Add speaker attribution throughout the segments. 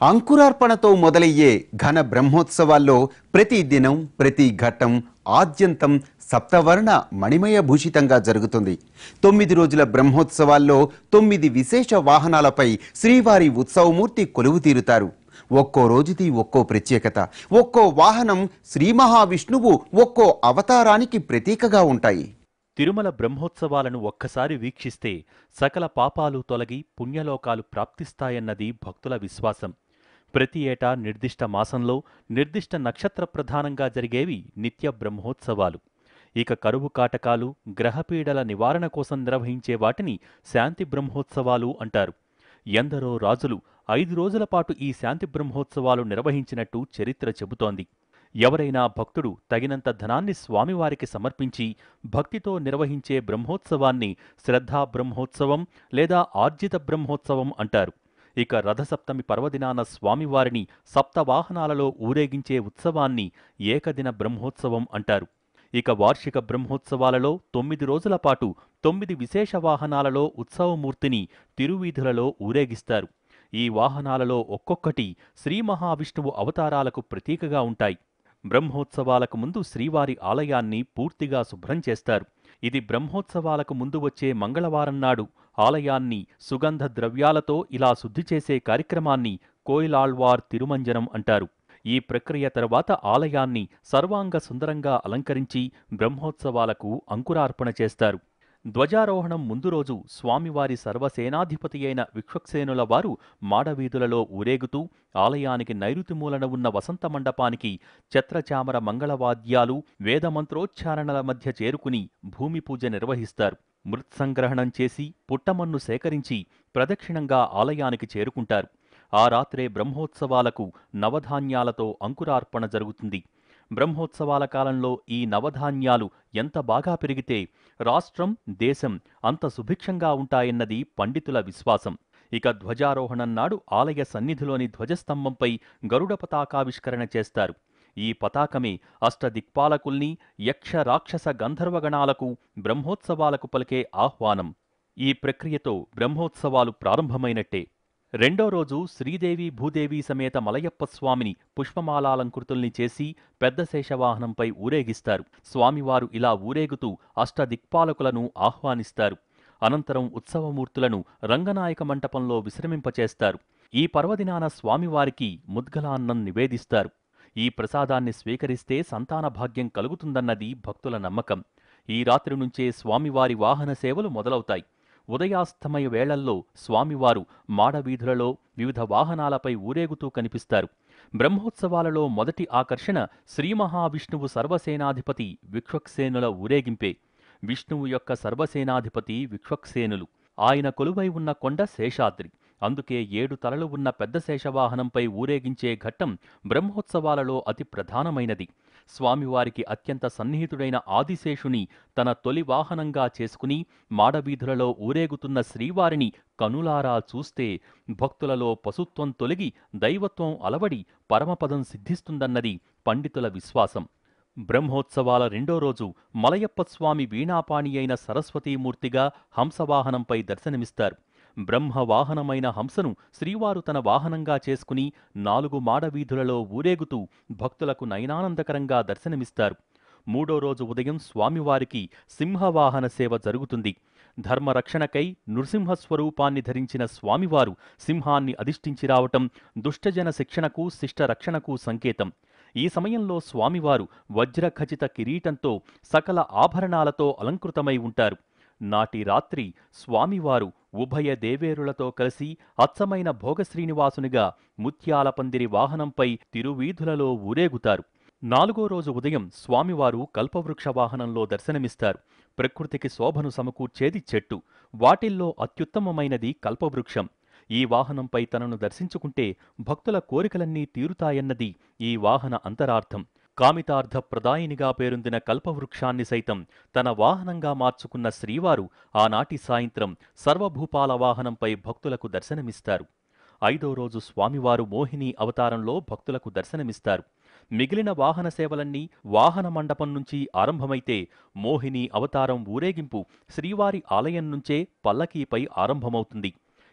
Speaker 1: అంకురార్పణతో మొదలయ్యే ఘన బ్రహ్మోత్సవాల్లో ప్రతి దినం ప్రతి ఘట్టం ఆద్యంతం సప్తవర్ణ మణిమయ భూషితంగా జరుగుతుంది తొమ్మిది రోజుల బ్రహ్మోత్సవాల్లో తొమ్మిది విశేష వాహనాలపై శ్రీవారి ఉత్సవమూర్తి కొలువు తీరుతారు ఒక్కో రోజుది ఒక్కో ప్రత్యేకత ఒక్కో వాహనం శ్రీ మహావిష్ణువు ఒక్కో అవతారానికి ప్రతీకగా ఉంటాయి
Speaker 2: తిరుమల బ్రహ్మోత్సవాలను ఒక్కసారి వీక్షిస్తే సకల పాపాలు తొలగి పుణ్యలోకాలు ప్రాప్తిస్తాయన్నది భక్తుల విశ్వాసం ప్రతి ఏటా నిర్దిష్ట మాసంలో నిర్దిష్ట నక్షత్ర ప్రధానంగా జరిగేవి నిత్య బ్రహ్మోత్సవాలు ఇక కరువు కాటకాలు గ్రహపీడల నివారణ కోసం నిర్వహించే వాటిని శాంతి బ్రహ్మోత్సవాలు అంటారు ఎందరో రాజులు ఐదు రోజుల పాటు ఈ శాంతి బ్రహ్మోత్సవాలు నిర్వహించినట్టు చరిత్ర చెబుతోంది ఎవరైనా భక్తుడు తగినంత ధనాన్ని స్వామివారికి సమర్పించి భక్తితో నిర్వహించే బ్రహ్మోత్సవాన్ని శ్రద్ధా బ్రహ్మోత్సవం లేదా ఆర్జిత బ్రహ్మోత్సవం అంటారు ఇక రథసప్తమి పర్వదినాన స్వామివారిని సప్తవాహనాలలో ఊరేగించే ఉత్సవాన్ని ఏకదిన బ్రహ్మోత్సవం అంటారు ఇక వార్షిక బ్రహ్మోత్సవాలలో తొమ్మిది రోజుల పాటు తొమ్మిది విశేష వాహనాలలో ఉత్సవమూర్తిని తిరువీధులలో ఊరేగిస్తారు ఈ వాహనాలలో ఒక్కొక్కటి శ్రీ మహావిష్ణువు అవతారాలకు ప్రతీకగా ఉంటాయి బ్రహ్మోత్సవాలకు ముందు శ్రీవారి ఆలయాన్ని పూర్తిగా శుభ్రం చేస్తారు ఇది బ్రహ్మోత్సవాలకు ముందు వచ్చే మంగళవారం నాడు ఆలయాన్ని సుగంధ ద్రవ్యాలతో ఇలా శుద్ధి చేసే కార్యక్రమాన్ని కోయిలాళ్వార్ తిరుమంజనం అంటారు ఈ ప్రక్రియ తర్వాత ఆలయాన్ని సర్వాంగ సుందరంగా అలంకరించి బ్రహ్మోత్సవాలకు అంకురార్పణ చేస్తారు ధ్వజారోహణం ముందు రోజు స్వామివారి సర్వసేనాధిపతి అయిన విక్ష్వక్సేనుల వారు మాడవీధులలో ఊరేగుతూ ఆలయానికి నైరుతి మూలన ఉన్న వసంత మండపానికి ఛత్రచామర మంగళవాద్యాలు వేదమంత్రోచ్చారణల మధ్య చేరుకుని భూమి పూజ నిర్వహిస్తారు మృత్సంగ్రహణం చేసి పుట్టమన్ను సేకరించి ప్రదక్షిణంగా ఆలయానికి చేరుకుంటారు ఆ రాత్రే బ్రహ్మోత్సవాలకు నవధాన్యాలతో అంకురార్పణ జరుగుతుంది బ్రహ్మోత్సవాల కాలంలో ఈ నవధాన్యాలు ఎంత బాగా పెరిగితే రాష్ట్రం దేశం అంత సుభిక్షంగా ఉంటాయన్నది పండితుల విశ్వాసం ఇక ధ్వజారోహణం నాడు ఆలయ సన్నిధిలోని ధ్వజస్తంభంపై గరుడ పతాకావిష్కరణ చేస్తారు ఈ పతాకమే అష్టదిక్పాలకుల్ని యక్ష రాక్షస గంధర్వగణాలకు బ్రహ్మోత్సవాలకు పలికే ఆహ్వానం ఈ ప్రక్రియతో బ్రహ్మోత్సవాలు ప్రారంభమైనట్టే రెండో రోజు శ్రీదేవి భూదేవి సమేత మలయప్ప స్వామిని పుష్పమాలాలంకృతుల్ని చేసి పెద్ద శేషవాహనంపై ఊరేగిస్తారు స్వామివారు ఇలా ఊరేగుతూ అష్టదిక్పాలకులను ఆహ్వానిస్తారు అనంతరం ఉత్సవమూర్తులను రంగనాయక మంటపంలో విశ్రమింపచేస్తారు ఈ పర్వదినాన స్వామివారికి ముద్గలాన్నం నివేదిస్తారు ఈ ప్రసాదాన్ని స్వీకరిస్తే సంతాన భాగ్యం కలుగుతుందన్నది భక్తుల నమ్మకం ఈ రాత్రి నుంచే స్వామివారి వాహన సేవలు మొదలవుతాయి ఉదయాస్తమయ వేళల్లో స్వామివారు మాడవీధులలో వివిధ వాహనాలపై ఊరేగుతూ కనిపిస్తారు బ్రహ్మోత్సవాలలో మొదటి ఆకర్షణ శ్రీ మహావిష్ణువు సర్వసేనాధిపతి విక్ష్వక్సేనుల ఊరేగింపే విష్ణువు యొక్క సర్వసేనాధిపతి విక్ష్వక్సేనులు ఆయన కొలువై ఉన్న కొండ శేషాద్రి అందుకే ఏడు తలలు ఉన్న పెద్ద శేషవాహనంపై ఊరేగించే ఘట్టం బ్రహ్మోత్సవాలలో అతి ప్రధానమైనది స్వామివారికి అత్యంత సన్నిహితుడైన ఆదిశేషుని తన తొలి వాహనంగా చేసుకుని మాడవీధులలో ఊరేగుతున్న శ్రీవారిని కనులారా చూస్తే భక్తులలో పశుత్వం తొలగి దైవత్వం అలవడి పరమపదం సిద్ధిస్తుందన్నది పండితుల విశ్వాసం బ్రహ్మోత్సవాల రెండో రోజు మలయప్ప స్వామి వీణాపాణి అయిన సరస్వతీమూర్తిగా హంసవాహనంపై దర్శనమిస్తారు బ్రహ్మవాహనమైన హంసను శ్రీవారు తన వాహనంగా చేసుకుని నాలుగు మాడవీధులలో ఊరేగుతూ భక్తులకు నయనానందకరంగా దర్శనమిస్తారు మూడో రోజు ఉదయం స్వామివారికి సింహవాహన సేవ జరుగుతుంది ధర్మరక్షణకై నృసింహస్వరూపాన్ని ధరించిన స్వామివారు సింహాన్ని అధిష్ఠించి రావటం దుష్టజన శిక్షణకు శిష్ట రక్షణకు సంకేతం ఈ సమయంలో స్వామివారు వజ్రఖచిత కిరీటంతో సకల ఆభరణాలతో అలంకృతమై ఉంటారు నాటి రాత్రి స్వామివారు ఉభయ దేవేరులతో కలిసి అచ్చమైన భోగశ్రీనివాసునిగా ముత్యాల పందిరి వాహనంపై తిరువీధులలో ఊరేగుతారు నాలుగో రోజు ఉదయం స్వామివారు కల్పవృక్ష వాహనంలో దర్శనమిస్తారు ప్రకృతికి శోభను సమకూర్చేది చెట్టు వాటిల్లో అత్యుత్తమమైనది కల్పవృక్షం ఈ వాహనంపై తనను దర్శించుకుంటే భక్తుల కోరికలన్నీ తీరుతాయన్నది ఈ వాహన అంతరార్థం కామితార్థ ప్రదాయినిగా పేరొందిన కల్పవృక్షాన్ని సైతం తన వాహనంగా మార్చుకున్న శ్రీవారు ఆనాటి సాయంత్రం సర్వభూపాల వాహనంపై భక్తులకు దర్శనమిస్తారు ఐదో రోజు స్వామివారు మోహిని అవతారంలో భక్తులకు దర్శనమిస్తారు మిగిలిన వాహన సేవలన్నీ వాహన మండపం నుంచి ఆరంభమైతే మోహిని అవతారం ఊరేగింపు శ్రీవారి ఆలయం నుంచే పల్లకీపై ఆరంభమవుతుంది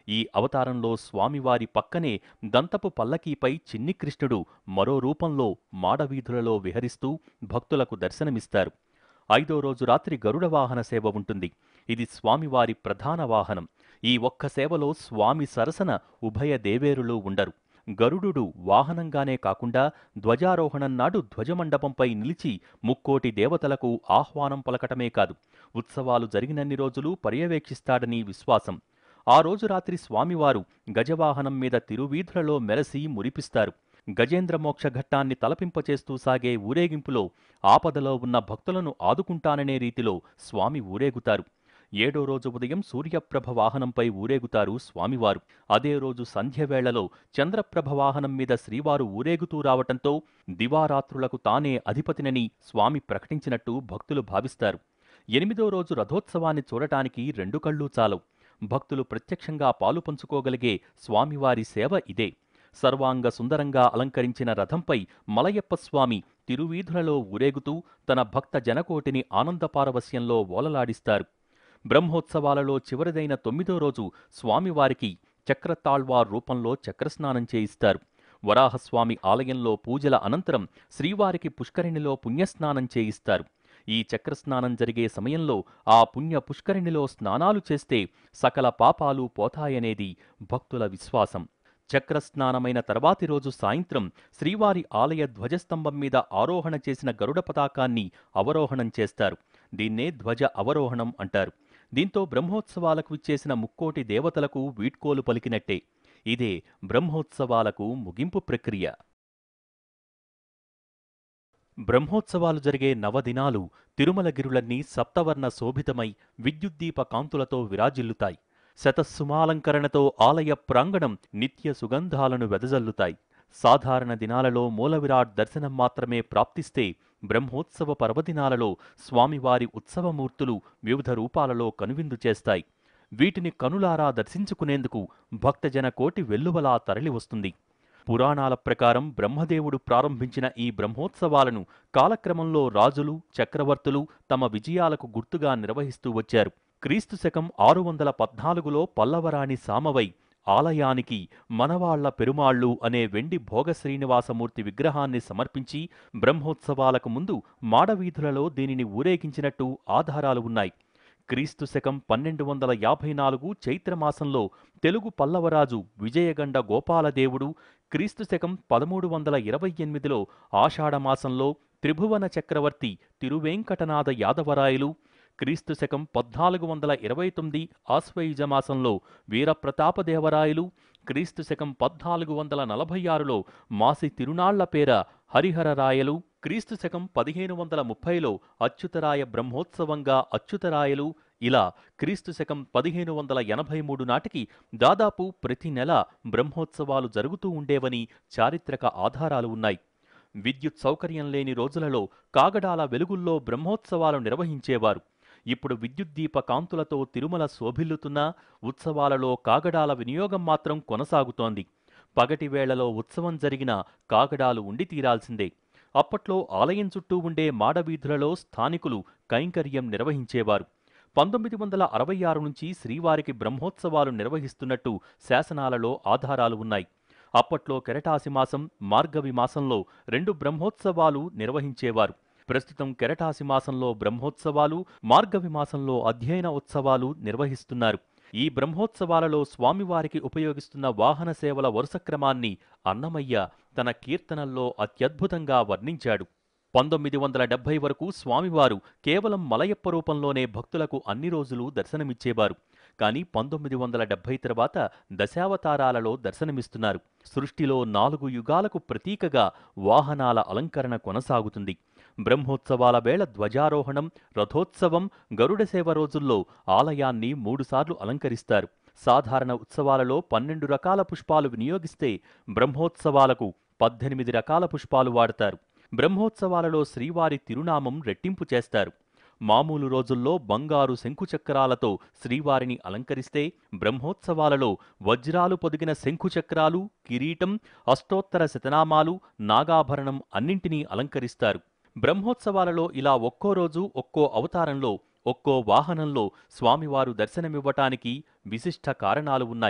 Speaker 2: ఈ అవతారంలో స్వామివారి పక్కనే దంతపు పల్లకీపై చిన్ని కృష్ణుడు మరో రూపంలో మాడవీధులలో విహరిస్తూ భక్తులకు దర్శనమిస్తారు ఐదో రోజు రాత్రి గరుడ వాహన సేవ ఉంటుంది ఇది స్వామివారి ప్రధాన వాహనం ఈ ఒక్క సేవలో స్వామి సరసన ఉభయ దేవేరులు ఉండరు గరుడు వాహనంగానే కాకుండా ధ్వజారోహణం నాడు ధ్వజమండపంపై నిలిచి ముక్కోటి దేవతలకు ఆహ్వానం పలకటమే కాదు ఉత్సవాలు జరిగినన్ని రోజులు పర్యవేక్షిస్తాడని విశ్వాసం ఆ రోజు రాత్రి స్వామివారు గజవాహనం మీద తిరువీధులలో మెరసి మురిపిస్తారు గజేంద్ర మోక్ష ఘట్టాన్ని తలపింపచేస్తూ సాగే ఊరేగింపులో ఆపదలో ఉన్న భక్తులను ఆదుకుంటాననే రీతిలో స్వామి ఊరేగుతారు ఏడో రోజు ఉదయం సూర్యప్రభ వాహనంపై ఊరేగుతారు స్వామివారు అదే రోజు సంధ్యవేళలో చంద్రప్రభ వాహనం మీద శ్రీవారు ఊరేగుతూ రావటంతో దివారాత్రులకు తానే అధిపతినని స్వామి ప్రకటించినట్టు భక్తులు భావిస్తారు ఎనిమిదో రోజు రథోత్సవాన్ని చూడటానికి రెండు కళ్ళు చాలవు భక్తులు ప్రత్యక్షంగా పాలు పంచుకోగలిగే స్వామివారి సేవ ఇదే సర్వాంగ సుందరంగా అలంకరించిన రథంపై మలయప్ప స్వామి తిరువీధులలో ఊరేగుతూ తన భక్త జనకోటిని ఆనందపారవస్యంలో ఓలలాడిస్తారు బ్రహ్మోత్సవాలలో చివరిదైన తొమ్మిదో రోజు స్వామివారికి చక్రతాళ్వార్ రూపంలో చక్రస్నానం చేయిస్తారు వరాహస్వామి ఆలయంలో పూజల అనంతరం శ్రీవారికి పుష్కరిణిలో పుణ్యస్నానం చేయిస్తారు ఈ చక్రస్నానం జరిగే సమయంలో ఆ పుణ్య పుష్కరిణిలో స్నానాలు చేస్తే సకల పాపాలు పోతాయనేది భక్తుల విశ్వాసం చక్రస్నానమైన తర్వాతి రోజు సాయంత్రం శ్రీవారి ఆలయ ధ్వజస్తంభం మీద ఆరోహణ చేసిన గరుడ పతాకాన్ని అవరోహణం చేస్తారు దీన్నే ధ్వజ అవరోహణం అంటారు దీంతో బ్రహ్మోత్సవాలకు ఇచ్చేసిన ముక్కోటి దేవతలకు వీడ్కోలు పలికినట్టే ఇదే బ్రహ్మోత్సవాలకు ముగింపు ప్రక్రియ బ్రహ్మోత్సవాలు జరిగే నవదినాలు తిరుమలగిరులన్నీ సప్తవర్ణ శోభితమై విద్యుద్దీప కాంతులతో విరాజిల్లుతాయి శతస్సుమాలంకరణతో ఆలయ ప్రాంగణం నిత్య సుగంధాలను వెదజల్లుతాయి సాధారణ దినాలలో మూలవిరాట్ దర్శనం మాత్రమే ప్రాప్తిస్తే బ్రహ్మోత్సవ పర్వదినాలలో స్వామివారి ఉత్సవమూర్తులు వివిధ రూపాలలో కనువిందు చేస్తాయి వీటిని కనులారా దర్శించుకునేందుకు భక్తజన కోటి వెల్లువలా తరలివస్తుంది పురాణాల ప్రకారం బ్రహ్మదేవుడు ప్రారంభించిన ఈ బ్రహ్మోత్సవాలను కాలక్రమంలో రాజులు చక్రవర్తులు తమ విజయాలకు గుర్తుగా నిర్వహిస్తూ వచ్చారు క్రీస్తు శకం ఆరు వందల పద్నాలుగులో పల్లవరాణి సామవై ఆలయానికి మనవాళ్ల పెరుమాళ్ళు అనే వెండి భోగ శ్రీనివాసమూర్తి విగ్రహాన్ని సమర్పించి బ్రహ్మోత్సవాలకు ముందు మాడవీధులలో దీనిని ఊరేగించినట్టు ఆధారాలు ఉన్నాయి క్రీస్తు శకం పన్నెండు వందల యాభై నాలుగు చైత్రమాసంలో తెలుగు పల్లవరాజు విజయగండ గోపాలదేవుడు క్రీస్తు శకం పదమూడు వందల ఇరవై ఎనిమిదిలో ఆషాఢమాసంలో త్రిభువన చక్రవర్తి తిరువేంకటనాథ యాదవరాయలు క్రీస్తు శకం పద్నాలుగు వందల ఇరవై తొమ్మిది ఆశ్వయుజ మాసంలో వీరప్రతాపదేవరాయలు క్రీస్తు శకం పద్నాలుగు వందల నలభై ఆరులో మాసి తిరునాళ్ల పేర హరిహరరాయలు క్రీస్తు శకం పదిహేను వందల ముప్పైలో అచ్యుతరాయ బ్రహ్మోత్సవంగా అచ్యుతరాయలు ఇలా క్రీస్తు శకం పదిహేను వందల ఎనభై మూడు నాటికి దాదాపు ప్రతి నెల బ్రహ్మోత్సవాలు జరుగుతూ ఉండేవని చారిత్రక ఆధారాలు ఉన్నాయి విద్యుత్ సౌకర్యం లేని రోజులలో కాగడాల వెలుగుల్లో బ్రహ్మోత్సవాలు నిర్వహించేవారు ఇప్పుడు విద్యుత్ దీప కాంతులతో తిరుమల శోభిల్లుతున్నా ఉత్సవాలలో కాగడాల వినియోగం మాత్రం కొనసాగుతోంది పగటి వేళలో ఉత్సవం జరిగినా కాగడాలు ఉండి తీరాల్సిందే అప్పట్లో ఆలయం చుట్టూ ఉండే మాడవీధులలో స్థానికులు కైంకర్యం నిర్వహించేవారు పంతొమ్మిది వందల అరవై ఆరు నుంచి శ్రీవారికి బ్రహ్మోత్సవాలు నిర్వహిస్తున్నట్టు శాసనాలలో ఆధారాలు ఉన్నాయి అప్పట్లో కెరటాసి మాసం మార్గవి మాసంలో రెండు బ్రహ్మోత్సవాలు నిర్వహించేవారు ప్రస్తుతం కెరటాసి మాసంలో బ్రహ్మోత్సవాలు మార్గవి మాసంలో అధ్యయన ఉత్సవాలు నిర్వహిస్తున్నారు ఈ బ్రహ్మోత్సవాలలో స్వామివారికి ఉపయోగిస్తున్న వాహన సేవల వరుస క్రమాన్ని అన్నమయ్య తన కీర్తనల్లో అత్యద్భుతంగా వర్ణించాడు పంతొమ్మిది వందల డెబ్బై వరకు స్వామివారు కేవలం మలయప్ప రూపంలోనే భక్తులకు అన్ని రోజులు దర్శనమిచ్చేవారు కానీ పంతొమ్మిది వందల డెబ్బై తర్వాత దశావతారాలలో దర్శనమిస్తున్నారు సృష్టిలో నాలుగు యుగాలకు ప్రతీకగా వాహనాల అలంకరణ కొనసాగుతుంది బ్రహ్మోత్సవాల వేళ ధ్వజారోహణం రథోత్సవం గరుడ సేవ రోజుల్లో ఆలయాన్ని మూడుసార్లు అలంకరిస్తారు సాధారణ ఉత్సవాలలో పన్నెండు రకాల పుష్పాలు వినియోగిస్తే బ్రహ్మోత్సవాలకు పద్దెనిమిది రకాల పుష్పాలు వాడతారు బ్రహ్మోత్సవాలలో శ్రీవారి తిరునామం రెట్టింపు చేస్తారు మామూలు రోజుల్లో బంగారు శంకుచక్రాలతో శ్రీవారిని అలంకరిస్తే బ్రహ్మోత్సవాలలో వజ్రాలు పొదిగిన శంకుచక్రాలు కిరీటం అష్టోత్తర శతనామాలు నాగాభరణం అన్నింటినీ అలంకరిస్తారు బ్రహ్మోత్సవాలలో ఇలా ఒక్కో రోజు ఒక్కో అవతారంలో ఒక్కో వాహనంలో స్వామివారు దర్శనమివ్వటానికి విశిష్ట కారణాలు ఉన్నాయి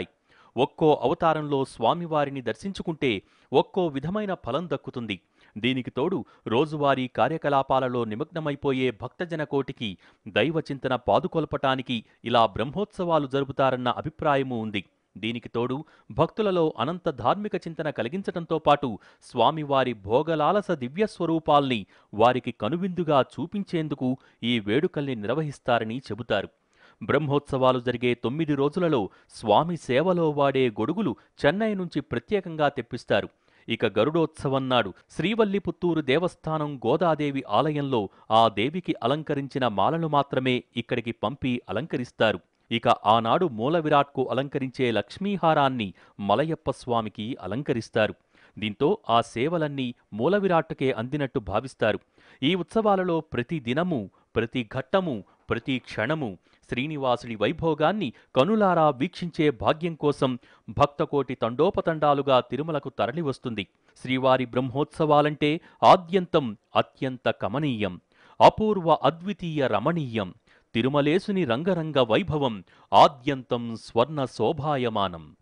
Speaker 2: ఒక్కో అవతారంలో స్వామివారిని దర్శించుకుంటే ఒక్కో విధమైన ఫలం దక్కుతుంది దీనికి తోడు రోజువారీ కార్యకలాపాలలో నిమగ్నమైపోయే భక్తజన కోటికి దైవచింతన పాదుకొల్పటానికి ఇలా బ్రహ్మోత్సవాలు జరుపుతారన్న అభిప్రాయము ఉంది దీనికి తోడు భక్తులలో అనంత ధార్మిక చింతన కలిగించటంతో పాటు స్వామివారి భోగలాలస దివ్య స్వరూపాల్ని వారికి కనువిందుగా చూపించేందుకు ఈ వేడుకల్ని నిర్వహిస్తారని చెబుతారు బ్రహ్మోత్సవాలు జరిగే తొమ్మిది రోజులలో స్వామి సేవలో వాడే గొడుగులు చెన్నై నుంచి ప్రత్యేకంగా తెప్పిస్తారు ఇక గరుడోత్సవం నాడు శ్రీవల్లిపుత్తూరు దేవస్థానం గోదాదేవి ఆలయంలో ఆ దేవికి అలంకరించిన మాలలు మాత్రమే ఇక్కడికి పంపి అలంకరిస్తారు ఇక ఆనాడు మూల విరాట్కు అలంకరించే లక్ష్మీహారాన్ని మలయప్ప స్వామికి అలంకరిస్తారు దీంతో ఆ సేవలన్నీ మూల విరాట్టుకే అందినట్టు భావిస్తారు ఈ ఉత్సవాలలో ప్రతి దినము ప్రతి ఘట్టము ప్రతి క్షణము శ్రీనివాసుడి వైభోగాన్ని కనులారా వీక్షించే భాగ్యం కోసం భక్తకోటి తండోపతండాలుగా తిరుమలకు తరలివస్తుంది శ్రీవారి బ్రహ్మోత్సవాలంటే ఆద్యంతం అత్యంత కమనీయం అపూర్వ అద్వితీయ రమణీయం తిరుమలేసుని రంగరంగ వైభవం ఆద్యంతం స్వర్ణ శోభాయమానం